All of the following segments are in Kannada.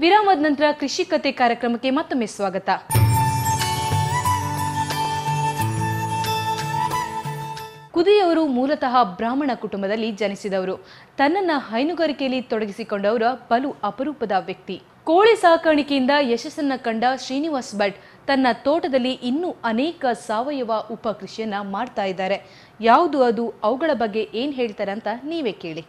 ವಿರಾಮದ ನಂತರ ಕೃಷಿ ಕತೆ ಕಾರ್ಯಕ್ರಮಕ್ಕೆ ಮತ್ತೊಮ್ಮೆ ಸ್ವಾಗತ ಕುದಿಯವರು ಮೂಲತಃ ಬ್ರಾಹ್ಮಣ ಕುಟುಂಬದಲ್ಲಿ ಜನಿಸಿದವರು ತನ್ನನ್ನ ಹೈನುಗಾರಿಕೆಯಲ್ಲಿ ತೊಡಗಿಸಿಕೊಂಡವರ ಬಲು ಅಪರೂಪದ ವ್ಯಕ್ತಿ ಕೋಳಿ ಸಾಕಾಣಿಕೆಯಿಂದ ಯಶಸ್ಸನ್ನ ಕಂಡ ಶ್ರೀನಿವಾಸ್ ಭಟ್ ತನ್ನ ತೋಟದಲ್ಲಿ ಇನ್ನೂ ಅನೇಕ ಸಾವಯವ ಉಪಕೃಷಿಯನ್ನ ಮಾಡ್ತಾ ಇದ್ದಾರೆ ಯಾವುದು ಅದು ಅವುಗಳ ಬಗ್ಗೆ ಏನ್ ಹೇಳ್ತಾರೆ ಅಂತ ನೀವೇ ಕೇಳಿ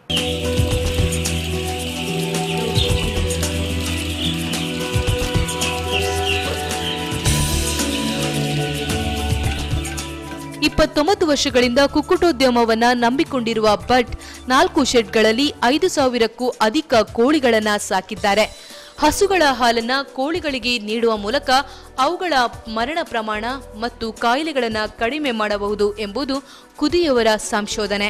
ಇಪ್ಪತ್ತೊಂಬತ್ತು ವರ್ಷಗಳಿಂದ ಕುಕ್ಕುಟೋದ್ಯಮವನ್ನ ನಂಬಿಕೊಂಡಿರುವ ಭಟ್ ನಾಲ್ಕು ಶೆಡ್ಗಳಲ್ಲಿ ಐದು ಸಾವಿರಕ್ಕೂ ಅಧಿಕ ಕೋಳಿಗಳನ್ನ ಸಾಕಿದ್ದಾರೆ ಹಸುಗಳ ಹಾಲನ್ನ ಕೋಳಿಗಳಿಗೆ ನೀಡುವ ಮೂಲಕ ಅವುಗಳ ಮರಣ ಪ್ರಮಾಣ ಮತ್ತು ಕಾಯಿಲೆಗಳನ್ನ ಕಡಿಮೆ ಮಾಡಬಹುದು ಎಂಬುದು ಕುದಿಯವರ ಸಂಶೋಧನೆ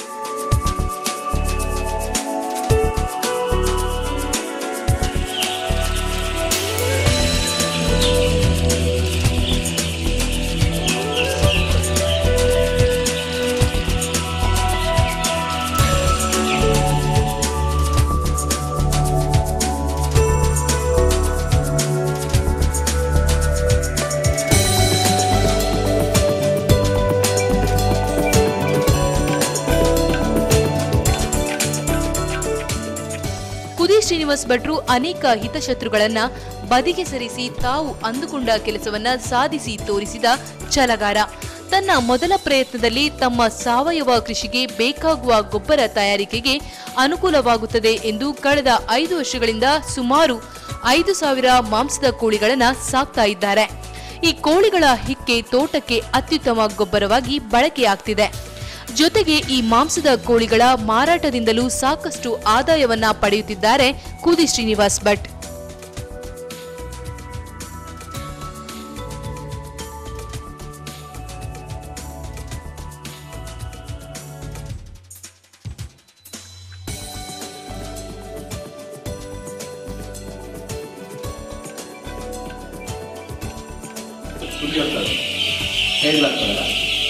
ಕುದಿ ಶ್ರೀನಿವಾಸ್ ಭಟ್ರು ಅನೇಕ ಹಿತಶತ್ರುಗಳನ್ನ ಬದಿಗೆ ಸರಿಸಿ ತಾವು ಅಂದುಕೊಂಡ ಕೆಲಸವನ್ನ ಸಾಧಿಸಿ ತೋರಿಸಿದ ಛಲಗಾರ ತನ್ನ ಮೊದಲ ಪ್ರಯತ್ನದಲ್ಲಿ ತಮ್ಮ ಸಾವಯವ ಕೃಷಿಗೆ ಬೇಕಾಗುವ ಗೊಬ್ಬರ ತಯಾರಿಕೆಗೆ ಅನುಕೂಲವಾಗುತ್ತದೆ ಎಂದು ಕಳೆದ ಐದು ವರ್ಷಗಳಿಂದ ಸುಮಾರು ಐದು ಸಾವಿರ ಮಾಂಸದ ಕೋಳಿಗಳನ್ನ ಸಾಕ್ತಾ ಇದ್ದಾರೆ ಈ ಕೋಳಿಗಳ ಹಿಕ್ಕೆ ತೋಟಕ್ಕೆ ಅತ್ಯುತ್ತಮ ಗೊಬ್ಬರವಾಗಿ ಬಳಕೆಯಾಗ್ತಿದೆ ಜೊತೆಗೆ ಈ ಮಾಂಸದ ಕೋಳಿಗಳ ಮಾರಾಟದಿಂದಲೂ ಸಾಕಷ್ಟು ಆದಾಯವನ್ನ ಪಡೆಯುತ್ತಿದ್ದಾರೆ ಕೂದಿ ಶ್ರೀನಿವಾಸ್ ಭಟ್ ಸುದ್ದಿ ಹೋಗ್ತದೆ ಹೇಳಲಾಗ್ತದಲ್ಲ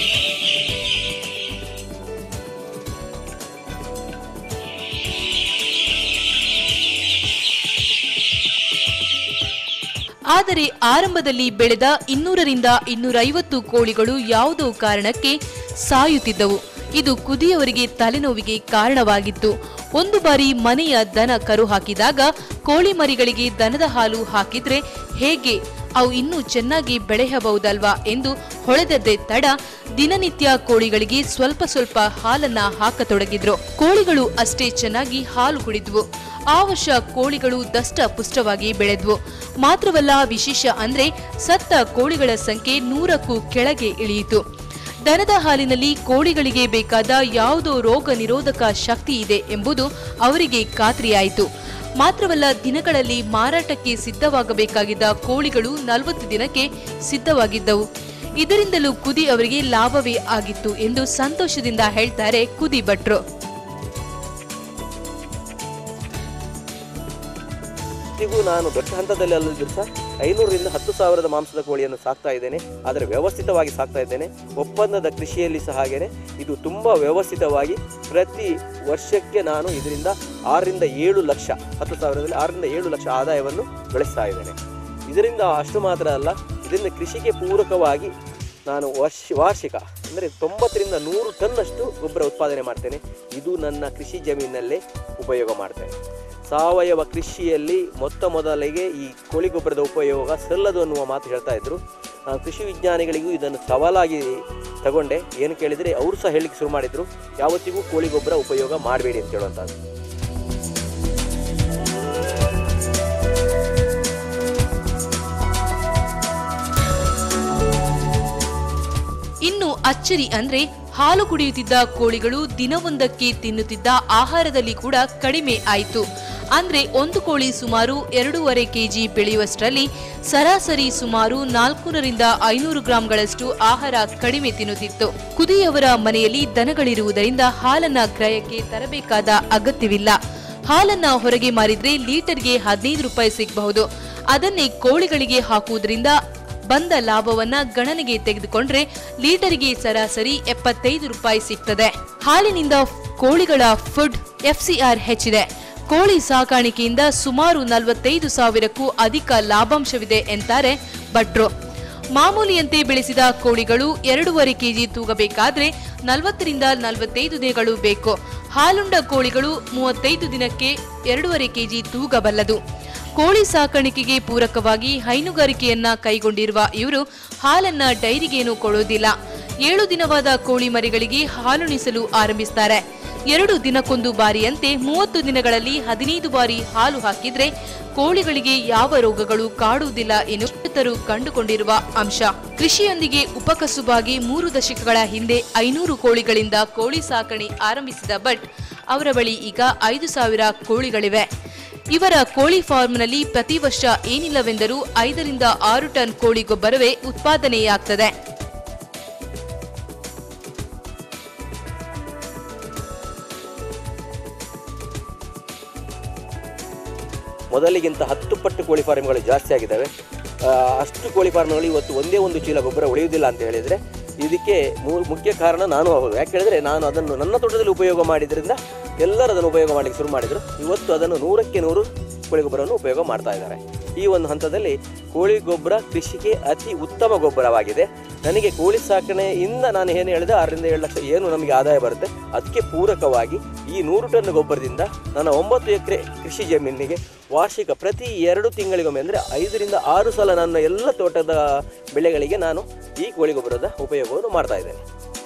ಆದರೆ ಆರಂಭದಲ್ಲಿ ಬೆಳೆದ ಇನ್ನೂರರಿಂದ ಇನ್ನೂರೈವತ್ತು ಕೋಳಿಗಳು ಯಾವುದೋ ಕಾರಣಕ್ಕೆ ಸಾಯುತ್ತಿದ್ದವು ಇದು ಕುದಿಯವರಿಗೆ ತಲೆನೋವಿಗೆ ಕಾರಣವಾಗಿತ್ತು ಒಂದು ಬಾರಿ ಮನೆಯ ದನ ಕರು ಹಾಕಿದಾಗ ಕೋಳಿ ಮರಿಗಳಿಗೆ ದನದ ಹಾಲು ಹಾಕಿದ್ರೆ ಹೇಗೆ ಅವು ಇನ್ನೂ ಚೆನ್ನಾಗಿ ಬೆಳೆಯಬಹುದಲ್ವಾ ಎಂದು ಹೊಳೆದದ್ದೇ ತಡ ದಿನನಿತ್ಯ ಕೋಳಿಗಳಿಗೆ ಸ್ವಲ್ಪ ಸ್ವಲ್ಪ ಹಾಲನ್ನ ಹಾಕತೊಡಗಿದ್ರು ಕೋಳಿಗಳು ಅಷ್ಟೇ ಚೆನ್ನಾಗಿ ಹಾಲು ಕುಡಿದ್ವು ಆ ವರ್ಷ ಕೋಳಿಗಳು ದಷ್ಟ ಪುಷ್ಟವಾಗಿ ಬೆಳೆದ್ವು ಮಾತ್ರವಲ್ಲ ವಿಶೇಷ ಅಂದ್ರೆ ಸತ್ತ ಕೋಳಿಗಳ ಸಂಖ್ಯೆ ನೂರಕ್ಕೂ ಕೆಳಗೆ ಇಳಿಯಿತು ದನದ ಹಾಲಿನಲ್ಲಿ ಕೋಳಿಗಳಿಗೆ ಬೇಕಾದ ಯಾವುದೋ ರೋಗ ನಿರೋಧಕ ಶಕ್ತಿ ಇದೆ ಎಂಬುದು ಅವರಿಗೆ ಖಾತ್ರಿಯಾಯಿತು ಮಾತ್ರವಲ್ಲ ದಿನಗಳಲ್ಲಿ ಮಾರಾಟಕ್ಕೆ ಸಿದ್ಧವಾಗಬೇಕಾಗಿದ್ದ ಕೋಳಿಗಳು ನಲವತ್ತು ದಿನಕ್ಕೆ ಸಿದ್ಧವಾಗಿದ್ದವು ಇದರಿಂದಲೂ ಕುದಿ ಅವರಿಗೆ ಲಾಭವೇ ಆಗಿತ್ತು ಎಂದು ಸಂತೋಷದಿಂದ ಹೇಳ್ತಾರೆ ಕುದಿ ಭಟ್ರು ಇವತ್ತಿಗೂ ನಾನು ದೊಡ್ಡ ಹಂತದಲ್ಲಿ ಅಲ್ಲದಿದ್ರು ಸಹ ಐನೂರರಿಂದ ಹತ್ತು ಸಾವಿರದ ಮಾಂಸದ ಕೋಳಿಯನ್ನು ಸಾಕ್ತಾ ಇದ್ದೇನೆ ಆದರೆ ವ್ಯವಸ್ಥಿತವಾಗಿ ಸಾಕ್ತಾ ಇದ್ದೇನೆ ಒಪ್ಪಂದದ ಕೃಷಿಯಲ್ಲಿ ಸಹ ಹಾಗೇನೆ ಇದು ತುಂಬ ವ್ಯವಸ್ಥಿತವಾಗಿ ಪ್ರತಿ ವರ್ಷಕ್ಕೆ ನಾನು ಇದರಿಂದ ಆರರಿಂದ ಏಳು ಲಕ್ಷ ಹತ್ತು ಸಾವಿರದಲ್ಲಿ ಆರರಿಂದ ಏಳು ಲಕ್ಷ ಆದಾಯವನ್ನು ಗಳಿಸ್ತಾ ಇದ್ದೇನೆ ಇದರಿಂದ ಅಷ್ಟು ಮಾತ್ರ ಅಲ್ಲ ಇದರಿಂದ ಕೃಷಿಗೆ ಪೂರಕವಾಗಿ ನಾನು ವರ್ಷ ವಾರ್ಷಿಕ ಅಂದರೆ ತೊಂಬತ್ತರಿಂದ ನೂರು ಟನ್ನಷ್ಟು ಗೊಬ್ಬರ ಉತ್ಪಾದನೆ ಮಾಡ್ತೇನೆ ಇದು ನನ್ನ ಕೃಷಿ ಜಮೀನಲ್ಲೇ ಉಪಯೋಗ ಮಾಡ್ತೇನೆ ಸಾವಯವ ಕೃಷಿಯಲ್ಲಿ ಮೊತ್ತ ಮೊದಲಿಗೆ ಈ ಕೋಳಿ ಗೊಬ್ಬರದ ಉಪಯೋಗ ಸಲ್ಲದು ಅನ್ನುವ ಮಾತು ಹೇಳ್ತಾ ಇದ್ರು ನಾನು ಕೃಷಿ ವಿಜ್ಞಾನಿಗಳಿಗೂ ಇದನ್ನು ಸವಾಲಾಗಿ ತಗೊಂಡೆ ಏನು ಕೇಳಿದರೆ ಅವರು ಸಹ ಹೇಳಿಕ್ಕೆ ಶುರು ಮಾಡಿದ್ರು ಯಾವತ್ತಿಗೂ ಕೋಳಿ ಗೊಬ್ಬರ ಉಪಯೋಗ ಮಾಡಬೇಡಿ ಅಂತ ಹೇಳುವಂಥದ್ದು ಇನ್ನು ಅಚ್ಚರಿ ಅಂದ್ರೆ ಹಾಲು ಕುಡಿಯುತ್ತಿದ್ದ ಕೋಳಿಗಳು ದಿನವೊಂದಕ್ಕೆ ತಿನ್ನುತ್ತಿದ್ದ ಆಹಾರದಲ್ಲಿ ಕೂಡ ಕಡಿಮೆ ಆಯಿತು ಅಂದ್ರೆ ಒಂದು ಕೋಳಿ ಸುಮಾರು ಎರಡೂವರೆ ಕೆಜಿ ಬೆಳೆಯುವಷ್ಟರಲ್ಲಿ ಸರಾಸರಿ ಸುಮಾರು ನಾಲ್ಕುನೂರರಿಂದ ಐನೂರು ಗ್ರಾಂಗಳಷ್ಟು ಆಹಾರ ಕಡಿಮೆ ತಿನ್ನುತ್ತಿತ್ತು ಕುದಿಯವರ ಮನೆಯಲ್ಲಿ ದನಗಳಿರುವುದರಿಂದ ಹಾಲನ್ನ ಕ್ರಯಕ್ಕೆ ತರಬೇಕಾದ ಅಗತ್ಯವಿಲ್ಲ ಹಾಲನ್ನ ಹೊರಗೆ ಮಾರಿದ್ರೆ ಲೀಟರ್ಗೆ ಹದಿನೈದು ರೂಪಾಯಿ ಸಿಗಬಹುದು ಅದನ್ನೇ ಕೋಳಿಗಳಿಗೆ ಹಾಕುವುದರಿಂದ ಬಂದ ಲಾಭವನ್ನ ಗಣನೆಗೆ ತೆಗೆದುಕೊಂಡ್ರೆ ಲೀಟರಿಗೆ ಸರಾಸರಿ ಎಪ್ಪತ್ತೈದು ರೂಪಾಯಿ ಸಿಗ್ತದೆ ಹಾಲಿನಿಂದ ಕೋಳಿಗಳ ಫುಡ್ ಎಫ್ಸಿಆರ್ ಹೆಚ್ಚಿದೆ ಕೋಳಿ ಸಾಕಾಣಿಕೆಯಿಂದ ಸುಮಾರು ನಲವತ್ತೈದು ಸಾವಿರಕ್ಕೂ ಅಧಿಕ ಲಾಭಾಂಶವಿದೆ ಎಂತಾರೆ ಭಟ್ರು ಮಾಮೂಲಿಯಂತೆ ಬೆಳೆಸಿದ ಕೋಳಿಗಳು ಎರಡೂವರೆ ಕೆಜಿ ತೂಗಬೇಕಾದ್ರೆ ನಲವತ್ತರಿಂದ ನಲವತ್ತೈದು ದಿನಗಳು ಬೇಕು ಹಾಲುಂಡ ಕೋಳಿಗಳು ಮೂವತ್ತೈದು ದಿನಕ್ಕೆ ಎರಡೂವರೆ ಕೆಜಿ ತೂಗಬಲ್ಲದು ಕೋಳಿ ಸಾಕಾಣಿಕೆಗೆ ಪೂರಕವಾಗಿ ಹೈನುಗಾರಿಕೆಯನ್ನ ಕೈಗೊಂಡಿರುವ ಇವರು ಹಾಲನ್ನ ಡೈರಿಗೇನು ಕೊಡೋದಿಲ್ಲ ಏಳು ದಿನವಾದ ಕೋಳಿ ಮರಿಗಳಿಗೆ ಹಾಲುಣಿಸಲು ಆರಂಭಿಸ್ತಾರೆ ಎರಡು ದಿನಕ್ಕೊಂದು ಬಾರಿಯಂತೆ ಮೂವತ್ತು ದಿನಗಳಲ್ಲಿ ಹದಿನೈದು ಬಾರಿ ಹಾಲು ಹಾಕಿದ್ರೆ ಕೋಳಿಗಳಿಗೆ ಯಾವ ರೋಗಗಳು ಕಾಡುವುದಿಲ್ಲ ಎನ್ನುವರು ಕಂಡುಕೊಂಡಿರುವ ಅಂಶ ಕೃಷಿಯೊಂದಿಗೆ ಉಪಕಸುಬಾಗಿ ಮೂರು ದಶಕಗಳ ಹಿಂದೆ ಐನೂರು ಕೋಳಿಗಳಿಂದ ಕೋಳಿ ಸಾಕಣೆ ಆರಂಭಿಸಿದ ಭಟ್ ಅವರ ಬಳಿ ಈಗ ಐದು ಸಾವಿರ ಕೋಳಿಗಳಿವೆ ಇವರ ಕೋಳಿ ಫಾರ್ಮ್ನಲ್ಲಿ ಪ್ರತಿ ವರ್ಷ ಏನಿಲ್ಲವೆಂದರೂ ಐದರಿಂದ ಆರು ಟನ್ ಕೋಳಿ ಗೊಬ್ಬರವೇ ಉತ್ಪಾದನೆಯಾಗ್ತದೆ ಮೊದಲಿಗಿಂತ ಹತ್ತು ಪಟ್ಟು ಕೋಳಿ ಫಾರ್ಮ್ಗಳು ಜಾಸ್ತಿ ಆಗಿದ್ದಾವೆ ಆ, ಅಷ್ಟು ಕೋಳಿ ಫಾರ್ಮ್ಗಳು ಇವತ್ತು ಒಂದೇ ಒಂದು ಚೀಲ ಗೊಬ್ಬರ ಉಳಿಯುವುದಿಲ್ಲ ಅಂತ ಹೇಳಿದರೆ ಇದಕ್ಕೆ ಮು- ಮುಖ್ಯ ಕಾರಣ ನಾನು ಹೌದು ಯಾಕೆ ಹೇಳಿದ್ರೆ ನಾನು ಅದನ್ನು ನನ್ನ ತೋಟದಲ್ಲಿ ಉಪಯೋಗ ಮಾಡಿದ್ರಿಂದ ಎಲ್ಲರೂ ಅದನ್ನು ಉಪಯೋಗ ಮಾಡಲಿಕ್ಕೆ ಶುರು ಮಾಡಿದರು ಇವತ್ತು ಅದನ್ನು ನೂರಕ್ಕೆ ನೂರು ಕೋಳಿ ಗೊಬ್ಬರವನ್ನು ಉಪಯೋಗ ಮಾಡ್ತಾ ಇದ್ದಾರೆ ಈ ಒಂದು ಹಂತದಲ್ಲಿ ಕೋಳಿ ಗೊಬ್ಬರ ಕೃಷಿಗೆ ಅತಿ ಉತ್ತಮ ಗೊಬ್ಬರವಾಗಿದೆ ನನಗೆ ಕೋಳಿ ಸಾಕಣೆಯಿಂದ ನಾನು ಏನು ಹೇಳಿದೆ ಆರರಿಂದ ಏಳು ಲಕ್ಷ ಏನು ನಮಗೆ ಆದಾಯ ಬರುತ್ತೆ ಅದಕ್ಕೆ ಪೂರಕವಾಗಿ ಈ ನೂರು ಟನ್ ಗೊಬ್ಬರದಿಂದ ನನ್ನ ಒಂಬತ್ತು ಎಕರೆ ಕೃಷಿ ಜಮೀನಿಗೆ ವಾರ್ಷಿಕ ಪ್ರತಿ ಎರಡು ತಿಂಗಳಿಗೊಮ್ಮೆ ಅಂದರೆ ಐದರಿಂದ ಆರು ಸಲ ನನ್ನ ಎಲ್ಲ ತೋಟದ ಬೆಳೆಗಳಿಗೆ ನಾನು ಈ ಕೋಳಿ ಗೊಬ್ಬರದ ಉಪಯೋಗವನ್ನು ಮಾಡ್ತಾ ಇದ್ದೇನೆ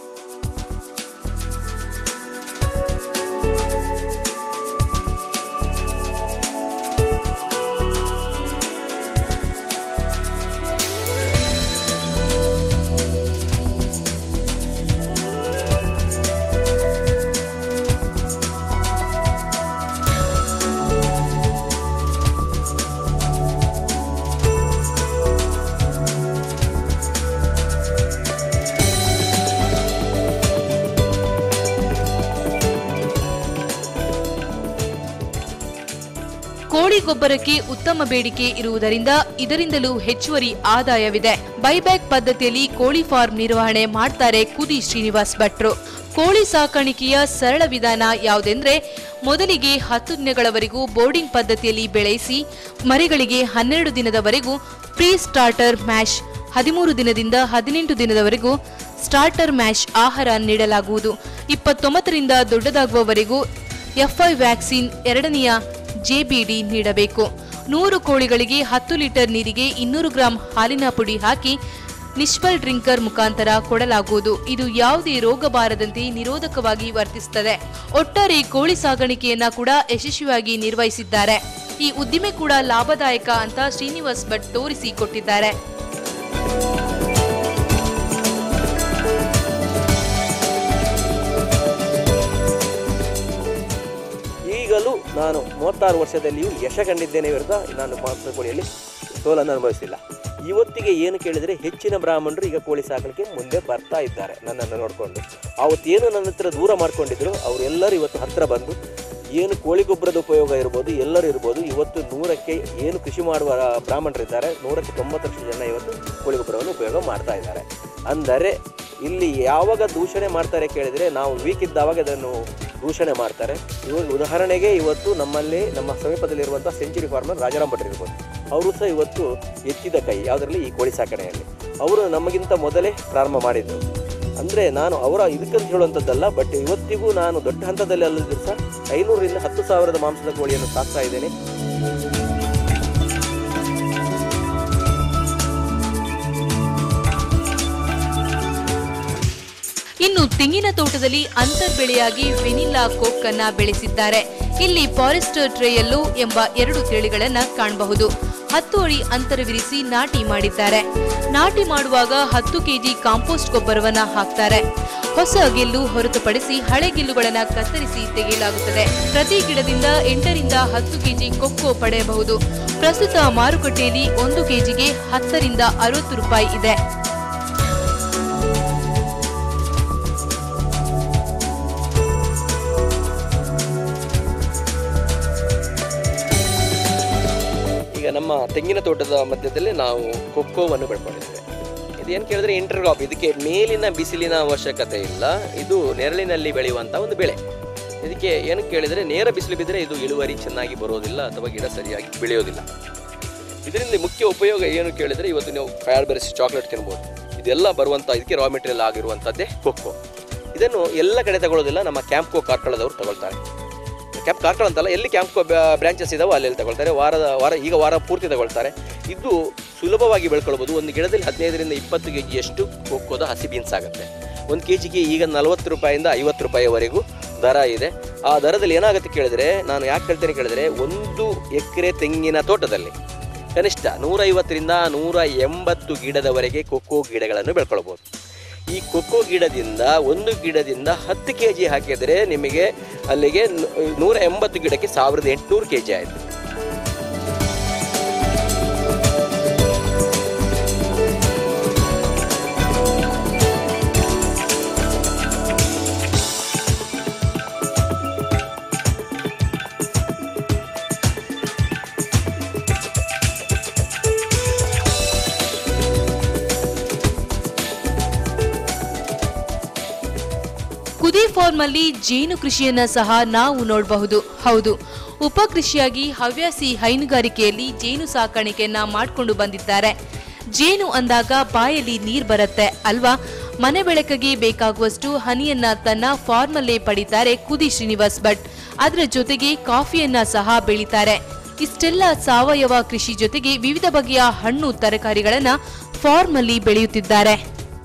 ಕೋಳಿ ಗೊಬ್ಬರಕ್ಕೆ ಉತ್ತಮ ಬೇಡಿಕೆ ಇರುವುದರಿಂದ ಇದರಿಂದಲೂ ಹೆಚ್ಚುವರಿ ಆದಾಯವಿದೆ ಬೈಬ್ಯಾಕ್ ಪದ್ಧತಿಯಲ್ಲಿ ಕೋಳಿ ಫಾರ್ಮ್ ನಿರ್ವಹಣೆ ಮಾಡ್ತಾರೆ ಕುದಿ ಶ್ರೀನಿವಾಸ್ ಭಟ್ರು ಕೋಳಿ ಸಾಕಾಣಿಕೆಯ ಸರಳ ವಿಧಾನ ಯಾವುದೆಂದ್ರೆ ಮೊದಲಿಗೆ ಹತ್ತು ದಿನಗಳವರೆಗೂ ಬೋರ್ಡಿಂಗ್ ಪದ್ಧತಿಯಲ್ಲಿ ಬೆಳೆಸಿ ಮರಿಗಳಿಗೆ ಹನ್ನೆರಡು ದಿನದವರೆಗೂ ಪ್ರೀ ಸ್ಟಾರ್ಟರ್ ಮ್ಯಾಶ್ ಹದಿಮೂರು ದಿನದಿಂದ ಹದಿನೆಂಟು ದಿನದವರೆಗೂ ಸ್ಟಾರ್ಟರ್ ಮ್ಯಾಶ್ ಆಹಾರ ನೀಡಲಾಗುವುದು ಇಪ್ಪತ್ತೊಂಬತ್ತರಿಂದ ದೊಡ್ಡದಾಗುವವರೆಗೂ ಎಫ್ಐ ವ್ಯಾಕ್ಸಿನ್ ಎರಡನೆಯ ಜೆಬಿಡಿ ನೀಡಬೇಕು ನೂರು ಕೋಳಿಗಳಿಗೆ ಹತ್ತು ಲೀಟರ್ ನೀರಿಗೆ ಇನ್ನೂರು ಗ್ರಾಂ ಹಾಲಿನ ಪುಡಿ ಹಾಕಿ ನಿಷ್ಫಲ್ ಡ್ರಿಂಕರ್ ಮುಖಾಂತರ ಕೊಡಲಾಗುವುದು ಇದು ಯಾವುದೇ ರೋಗ ಬಾರದಂತೆ ನಿರೋಧಕವಾಗಿ ವರ್ತಿಸುತ್ತದೆ ಒಟ್ಟಾರೆ ಕೋಳಿ ಸಾಗಾಣಿಕೆಯನ್ನ ಕೂಡ ಯಶಸ್ವಿಯಾಗಿ ನಿರ್ವಹಿಸಿದ್ದಾರೆ ಈ ಉದ್ದಿಮೆ ಕೂಡ ಲಾಭದಾಯಕ ಅಂತ ಶ್ರೀನಿವಾಸ್ ಭಟ್ ತೋರಿಸಿ ಕೊಟ್ಟಿದ್ದಾರೆ ಈಗಲೂ ನಾನು ಮೂವತ್ತಾರು ವರ್ಷದಲ್ಲಿಯೂ ಯಶ ಕಂಡಿದ್ದೇನೆ ವಿರುದ್ಧ ನಾನು ಮಾಂಸ ಕೋಳಿಯಲ್ಲಿ ಸೋಲನ್ನು ಅನುಭವಿಸಿಲ್ಲ ಇವತ್ತಿಗೆ ಏನು ಕೇಳಿದರೆ ಹೆಚ್ಚಿನ ಬ್ರಾಹ್ಮಣರು ಈಗ ಕೋಳಿ ಸಾಕಲಿಕ್ಕೆ ಮುಂದೆ ಬರ್ತಾ ಇದ್ದಾರೆ ನನ್ನನ್ನು ನೋಡಿಕೊಂಡು ಅವತ್ತೇನು ನನ್ನ ಹತ್ರ ದೂರ ಮಾಡ್ಕೊಂಡಿದ್ರು ಅವರೆಲ್ಲರೂ ಇವತ್ತು ಹತ್ತಿರ ಬಂದು ಏನು ಕೋಳಿ ಗೊಬ್ಬರದ ಉಪಯೋಗ ಇರ್ಬೋದು ಎಲ್ಲರೂ ಇರ್ಬೋದು ಇವತ್ತು ನೂರಕ್ಕೆ ಏನು ಕೃಷಿ ಮಾಡುವ ಬ್ರಾಹ್ಮಣರಿದ್ದಾರೆ ನೂರಕ್ಕೆ ತೊಂಬತ್ತರಷ್ಟು ಜನ ಇವತ್ತು ಕೋಳಿ ಗೊಬ್ಬರವನ್ನು ಉಪಯೋಗ ಮಾಡ್ತಾ ಇದ್ದಾರೆ ಅಂದರೆ ಇಲ್ಲಿ ಯಾವಾಗ ದೂಷಣೆ ಮಾಡ್ತಾರೆ ಕೇಳಿದರೆ ನಾವು ವೀಕ್ ಇದ್ದಾವಾಗ ಅದನ್ನು ದೂಷಣೆ ಮಾಡ್ತಾರೆ ಇವಾಗ ಉದಾಹರಣೆಗೆ ಇವತ್ತು ನಮ್ಮಲ್ಲಿ ನಮ್ಮ ಸಮೀಪದಲ್ಲಿರುವಂಥ ಸೆಂಚುರಿ ಫಾರ್ಮರ್ ರಾಜಾರಾಮ್ ಭಟ್ರು ಇರ್ಬೋದು ಅವರು ಸಹ ಇವತ್ತು ಎತ್ತಿದ ಕೈ ಯಾವುದರಲ್ಲಿ ಈ ಕೋಳಿ ಸಾಕಣೆಯಲ್ಲಿ ಅವರು ನಮಗಿಂತ ಮೊದಲೇ ಪ್ರಾರಂಭ ಮಾಡಿದ್ರು ಅಂದರೆ ನಾನು ಅವರ ಇದಕ್ಕಂತ ಹೇಳುವಂಥದ್ದಲ್ಲ ಬಟ್ ಇವತ್ತಿಗೂ ನಾನು ದೊಡ್ಡ ಹಂತದಲ್ಲಿ ಅಲ್ಲದಿದ್ರು ಸಹ ಐನೂರರಿಂದ ಹತ್ತು ಸಾವಿರದ ಮಾಂಸದ ಕೋಳಿಯನ್ನು ಸಾಕ್ತಾ ಇದ್ದೇನೆ ಇನ್ನು ತೆಂಗಿನ ತೋಟದಲ್ಲಿ ಅಂತರ್ ಬೆಳೆಯಾಗಿ ವೆನಿಲ್ಲಾ ಕೋಕ್ ಅನ್ನ ಬೆಳೆಸಿದ್ದಾರೆ ಇಲ್ಲಿ ಫಾರೆಸ್ಟರ್ ಟ್ರೇಯಲ್ಲೋ ಎಂಬ ಎರಡು ತಳಿಗಳನ್ನ ಕಾಣಬಹುದು ಹತ್ತು ಅಡಿ ಅಂತರವಿರಿಸಿ ನಾಟಿ ಮಾಡಿದ್ದಾರೆ ನಾಟಿ ಮಾಡುವಾಗ ಹತ್ತು ಕೆಜಿ ಕಾಂಪೋಸ್ಟ್ ಗೊಬ್ಬರವನ್ನ ಹಾಕ್ತಾರೆ ಹೊಸ ಗೆಲ್ಲು ಹೊರತುಪಡಿಸಿ ಹಳೆ ಗೆಲ್ಲುಗಳನ್ನ ಕತ್ತರಿಸಿ ತೆಗೆಯಲಾಗುತ್ತದೆ ಪ್ರತಿ ಗಿಡದಿಂದ ಎಂಟರಿಂದ ಹತ್ತು ಕೆಜಿ ಕೊಕ್ಕೋ ಪಡೆಯಬಹುದು ಪ್ರಸ್ತುತ ಮಾರುಕಟ್ಟೆಯಲ್ಲಿ ಒಂದು ಕೆಜಿಗೆ ಹತ್ತರಿಂದ ಅರವತ್ತು ರೂಪಾಯಿ ಇದೆ ಈಗ ನಮ್ಮ ತೆಂಗಿನ ತೋಟದ ಮಧ್ಯದಲ್ಲಿ ನಾವು ಕೊಕ್ಕೋವನ್ನು ಬೆಳ್ಕೊಂಡಿದ್ದೇವೆ ಇದೇನು ಕೇಳಿದ್ರೆ ಇಂಟರ್ಕ್ರಾಪ್ ಇದಕ್ಕೆ ಮೇಲಿನ ಬಿಸಿಲಿನ ಅವಶ್ಯಕತೆ ಇಲ್ಲ ಇದು ನೆರಳಿನಲ್ಲಿ ಬೆಳೆಯುವಂಥ ಒಂದು ಬೆಳೆ ಇದಕ್ಕೆ ಏನು ಕೇಳಿದರೆ ನೇರ ಬಿಸಿಲು ಬಿದ್ದರೆ ಇದು ಇಳುವರಿ ಚೆನ್ನಾಗಿ ಬರೋದಿಲ್ಲ ಅಥವಾ ಗಿಡ ಸರಿಯಾಗಿ ಬೆಳೆಯೋದಿಲ್ಲ ಇದರಿಂದ ಮುಖ್ಯ ಉಪಯೋಗ ಏನು ಕೇಳಿದರೆ ಇವತ್ತು ನೀವು ಫೈರ್ ಬೆರೆಸಿ ಚಾಕ್ಲೇಟ್ ತಿನ್ಬೋದು ಇದೆಲ್ಲ ಬರುವಂಥ ಇದಕ್ಕೆ ರಾ ಮೆಟೀರಿಯಲ್ ಆಗಿರುವಂಥದ್ದೇ ಕೊಕ್ಕೋ ಇದನ್ನು ಎಲ್ಲ ಕಡೆ ತಗೊಳ್ಳೋದಿಲ್ಲ ನಮ್ಮ ಕ್ಯಾಂಪ್ಕೋ ಕಾರ್ಕಳದವರು ತಗೊಳ್ತಾರೆ ಕ್ಯಾಂಪ್ ಕಾರ್ಕಳ ಅಂತಲ್ಲ ಎಲ್ಲಿ ಕ್ಯಾಂಪ್ಕೋ ಬ್ರಾಂಚಸ್ ಇದಾವೋ ಅಲ್ಲೆಲ್ಲಿ ತಗೊಳ್ತಾರೆ ವಾರದ ವಾರ ಈಗ ವಾರ ಪೂರ್ತಿ ತಗೊಳ್ತಾರೆ ಇದು ಸುಲಭವಾಗಿ ಬೆಳ್ಕೊಳ್ಬೋದು ಒಂದು ಗಿಡದಲ್ಲಿ ಹದಿನೈದರಿಂದ ಇಪ್ಪತ್ತು ಕೆ ಜಿಯಷ್ಟು ಕೊಕ್ಕೋದ ಹಸಿ ಬೀನ್ಸ್ ಆಗುತ್ತೆ ಒಂದು ಕೆ ಜಿಗೆ ಈಗ ನಲವತ್ತು ರೂಪಾಯಿಂದ ಐವತ್ತು ರೂಪಾಯಿವರೆಗೂ ದರ ಇದೆ ಆ ದರದಲ್ಲಿ ಏನಾಗುತ್ತೆ ಕೇಳಿದರೆ ನಾನು ಯಾಕೆ ಹೇಳ್ತೇನೆ ಕೇಳಿದರೆ ಒಂದು ಎಕರೆ ತೆಂಗಿನ ತೋಟದಲ್ಲಿ ಕನಿಷ್ಠ ನೂರೈವತ್ತರಿಂದ ನೂರ ಎಂಬತ್ತು ಗಿಡದವರೆಗೆ ಕೊಕ್ಕೋ ಗಿಡಗಳನ್ನು ಬೆಳ್ಕೊಳ್ಬೋದು ಈ ಕೊಕ್ಕೋ ಗಿಡದಿಂದ ಒಂದು ಗಿಡದಿಂದ ಹತ್ತು ಕೆ ಜಿ ಹಾಕಿದರೆ ನಿಮಗೆ ಅಲ್ಲಿಗೆ ನು- ನೂರ ಎಂಬತ್ತು ಗಿಡಕ್ಕೆ ಸಾವಿರದ ಎಂಟುನೂರು ಕೆ ಜಿ ಆಯಿತು ಕುದಿ ಫಾರ್ಮ್ ಅಲ್ಲಿ ಜೇನು ಕೃಷಿಯನ್ನ ಸಹ ನಾವು ನೋಡಬಹುದು ಹೌದು ಉಪಕೃಷಿಯಾಗಿ ಹವ್ಯಾಸಿ ಹೈನುಗಾರಿಕೆಯಲ್ಲಿ ಜೇನು ಸಾಕಾಣಿಕೆಯನ್ನ ಮಾಡಿಕೊಂಡು ಬಂದಿದ್ದಾರೆ ಜೇನು ಅಂದಾಗ ಬಾಯಲ್ಲಿ ನೀರ್ ಬರುತ್ತೆ ಅಲ್ವಾ ಮನೆ ಬೆಳಕಿಗೆ ಬೇಕಾಗುವಷ್ಟು ಹನಿಯನ್ನ ತನ್ನ ಫಾರ್ಮಲ್ಲೇ ಪಡಿತಾರೆ ಕುದಿ ಶ್ರೀನಿವಾಸ್ ಭಟ್ ಅದರ ಜೊತೆಗೆ ಕಾಫಿಯನ್ನ ಸಹ ಬೆಳಿತಾರೆ ಇಷ್ಟೆಲ್ಲ ಸಾವಯವ ಕೃಷಿ ಜೊತೆಗೆ ವಿವಿಧ ಬಗೆಯ ಹಣ್ಣು ತರಕಾರಿಗಳನ್ನ ಫಾರ್ಮ್ ಅಲ್ಲಿ ಬೆಳೆಯುತ್ತಿದ್ದಾರೆ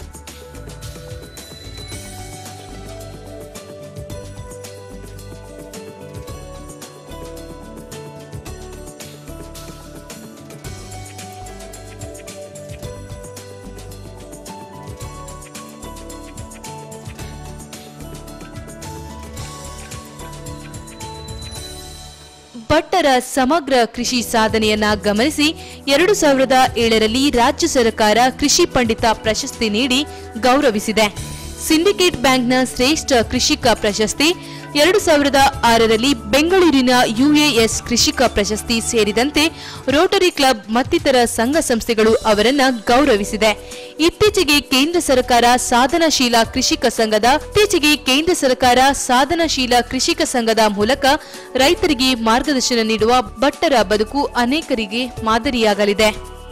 ಭಟ್ಟರ ಸಮಗ್ರ ಕೃಷಿ ಸಾಧನೆಯನ್ನ ಗಮನಿಸಿ ಎರಡು ಸಾವಿರದ ಏಳರಲ್ಲಿ ರಾಜ್ಯ ಸರ್ಕಾರ ಕೃಷಿ ಪಂಡಿತ ಪ್ರಶಸ್ತಿ ನೀಡಿ ಗೌರವಿಸಿದೆ ಸಿಂಡಿಕೇಟ್ ಬ್ಯಾಂಕ್ನ ಶ್ರೇಷ್ಠ ಕೃಷಿಕ ಪ್ರಶಸ್ತಿ ಎರಡು ಸಾವಿರದ ಆರರಲ್ಲಿ ಬೆಂಗಳೂರಿನ ಯುಎಎಸ್ ಕೃಷಿಕ ಪ್ರಶಸ್ತಿ ಸೇರಿದಂತೆ ರೋಟರಿ ಕ್ಲಬ್ ಮತ್ತಿತರ ಸಂಘ ಸಂಸ್ಥೆಗಳು ಅವರನ್ನ ಗೌರವಿಸಿದೆ ಇತ್ತೀಚೆಗೆ ಕೇಂದ್ರ ಸರ್ಕಾರ ಸಾಧನಶೀಲ ಕೃಷಿಕ ಸಂಘದ ಇತ್ತೀಚೆಗೆ ಕೇಂದ್ರ ಸರ್ಕಾರ ಸಾಧನಶೀಲ ಕೃಷಿಕ ಸಂಘದ ಮೂಲಕ ರೈತರಿಗೆ ಮಾರ್ಗದರ್ಶನ ನೀಡುವ ಭಟ್ಟರ ಬದುಕು ಅನೇಕರಿಗೆ ಮಾದರಿಯಾಗಲಿದೆ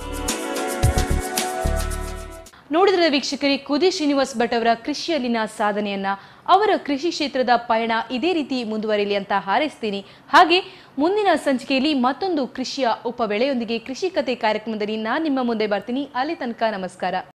ನೋಡಿದ್ರೆ ವೀಕ್ಷಕರೇ ಕುದಿ ಶ್ರೀನಿವಾಸ್ ಭಟ್ ಅವರ ಕೃಷಿಯಲ್ಲಿನ ಸಾಧನೆಯನ್ನ ಅವರ ಕೃಷಿ ಕ್ಷೇತ್ರದ ಪಯಣ ಇದೇ ರೀತಿ ಮುಂದುವರಿಯಲಿ ಅಂತ ಹಾರೈಸ್ತೀನಿ ಹಾಗೆ ಮುಂದಿನ ಸಂಚಿಕೆಯಲ್ಲಿ ಮತ್ತೊಂದು ಕೃಷಿಯ ಉಪಬೆಳೆಯೊಂದಿಗೆ ಕೃಷಿ ಕತೆ ಕಾರ್ಯಕ್ರಮದಲ್ಲಿ ನಾನು ನಿಮ್ಮ ಮುಂದೆ ಬರ್ತೀನಿ ಅಲ್ಲಿ ತನಕ ನಮಸ್ಕಾರ